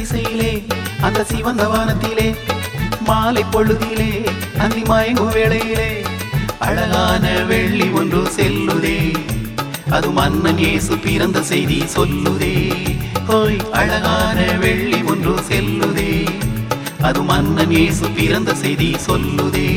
திசையிலே அந்த சிவந்த வானத்திலே மாலை பொழுதிலே அந்தி மயங்கும் வேளையிலே அழகான வெள்ளி ஒன்று செல்லுதே அது மன்னன் இயேசு பிறந்த செய்தி சொல்லுதே ஹோய் அழகான வெள்ளி ஒன்று செல்லுதே அது மன்னன் இயேசு பிறந்த செய்தி சொல்லுதே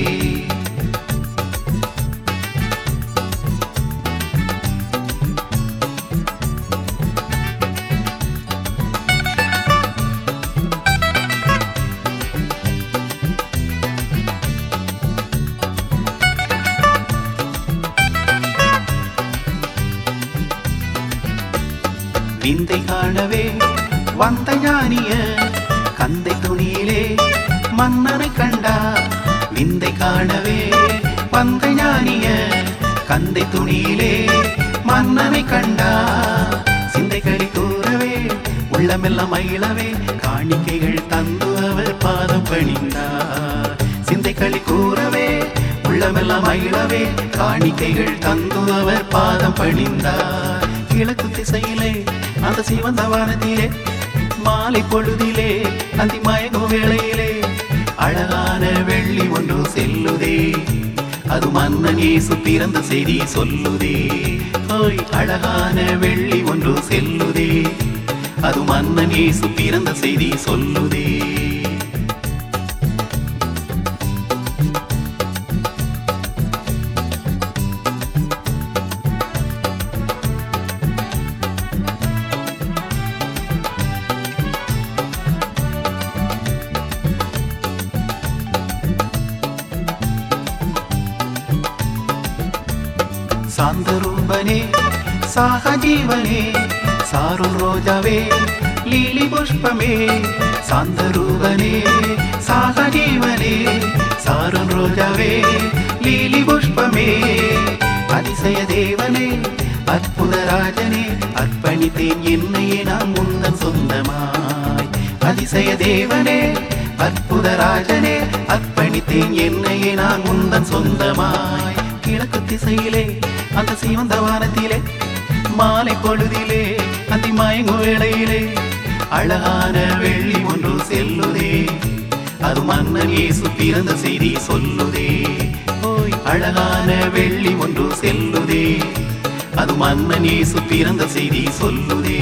விந்தை காணவே வந்த ஞானிய கந்தை துணியிலே மன்னனை கண்டா விந்தை காணவே வந்த ஞானிய கந்தை துணியிலே மன்னனை கண்டா சிந்தைகளை கூறவே உள்ளமெல்லாம் மகிழவே காணிக்கைகள் தந்து அவர் பாதம் பணிந்தார் சிந்தைகளை கூறவே உள்ளமெல்லாம் மகிழவே காணிக்கைகள் தந்து அவர் பாதம் பணிந்தார் கிழக்கு திசையிலே அந்த சிவந்த வானத்திலே மாலை பொழுதிலே அந்தி மயங்கும் வேளையிலே அழகான வெள்ளி ஒன்று செல்லுதே அது மன்னன் இயேசு பிறந்த செய்தி சொல்லுதே ஓய் அழகான வெள்ளி ஒன்று செல்லுதே அது மன்னன் இயேசு பிறந்த செய்தி சொல்லுதே சாந்தரூபனே சாகஜீவனே சாரு ரோஜாவே லீலி புஷ்பமே சாந்தரூபனே சாகஜீவனே சாரு ரோஜாவே லீலி புஷ்பமே அதிசய தேவனே அற்புத ராஜனே அர்ப்பணித்தேன் என்னையே நான் முந்தன் சொந்தமாய் அதிசய தேவனே அற்புத ராஜனே அர்ப்பணித்தேன் என்னையே நான் முந்தன் சொந்தமாய் கிழக்கு திசையிலே அந்த சிவந்த வானத்திலே மாலை பொழுதிலே அந்தி மயங்கும் வேளையிலே அழகான வெள்ளி ஒன்று செல்லுதே அது மன்னன் இயேசு பிறந்த செய்தி சொல்லுதே ஓய் அழகான வெள்ளி ஒன்று செல்லுதே அது மன்னன் இயேசு பிறந்த செய்தி சொல்லுதே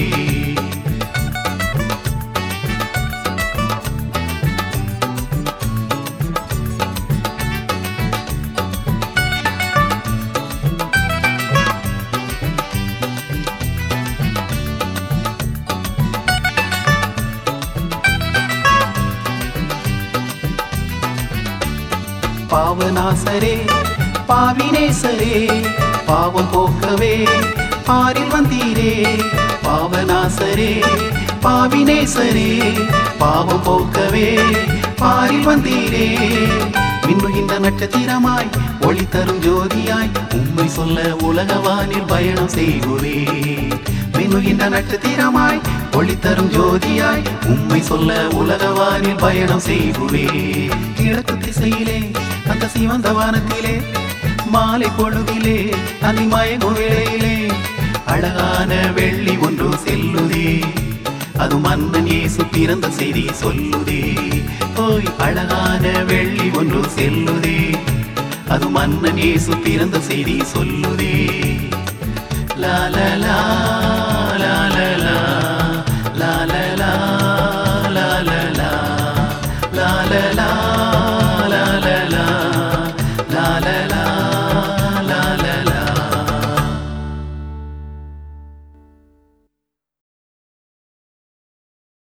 பாவநாசரே பாவினேசரே பாவம் போக்கவே பாரில் வந்தீரே பாவநாசரே பாவினேசரே பாவம் போக்கவே பாரில் வந்தீரே மின்னுகின்ற நட்சத்திரமாய் ஒளி தரும் ஜோதியாய் உண்மை சொல்ல உலகவானில் பயணம் செய்குவே மின்னுகின்ற நட்சத்திரமாய் ஒளி தரும் ஜோதியாய் உண்மை சொல்ல உலகவானில் பயணம் செய்குவே கிழக்கு திசையிலே அந்த சிவந்த வானத்திலே மாலை பொழுதிலே அதி மயங்கும் வேளையிலே அழகான வெள்ளி ஒன்று செல்லுதே அது மன்னன் இயேசு பிறந்த செய்தி சொல்லுதே ஓய் அழகான வெள்ளி ஒன்று செல்லுதே அது மன்னன் இயேசு பிறந்த செய்தி சொல்லுதே லா லா லா